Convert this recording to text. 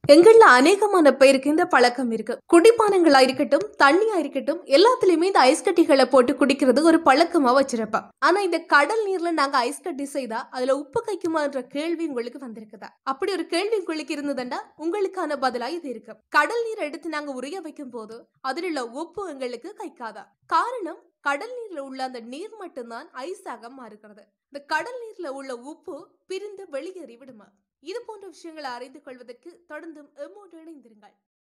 எங்கள்ல அநேகமான பேருக்கு இந்த பழக்கம் இருக்கு குடிப்பானங்களா இருக்கட்டும் தண்ணியா இருக்கட்டும் எல்லாத்துலயுமே இந்த ஐஸ் கட்டிகளை போட்டு குடிக்கிறது ஒரு பழக்கமா வச்சிருப்போம் ஆனா இந்த கடல் நீர்ல நாங்க ஐஸ் கட்டி செய்தா அதுல உப்பு கைக்குமான்ற கேள்வி உங்களுக்கு வந்திருக்குதா அப்படி ஒரு கேள்வி உங்களுக்கு இருந்ததுண்டா உங்களுக்கான பதிலா இது இருக்கு கடல் நீர் எடுத்து நாங்க உரிய வைக்கும் போது அதில் உள்ள உப்பு எங்களுக்கு கைக்காதா காரணம் கடல் நீர்ல உள்ள அந்த நீர் மட்டும்தான் ஐஸாக மாறுகிறது இந்த கடல் நீர்ல உள்ள உப்பு பிரிந்து வெளியேறி விடுமா இது போன்ற விஷயங்களை அறிந்து கொள்வதற்கு தொடர்ந்தும் எம்மோடு இணைந்திருங்கள்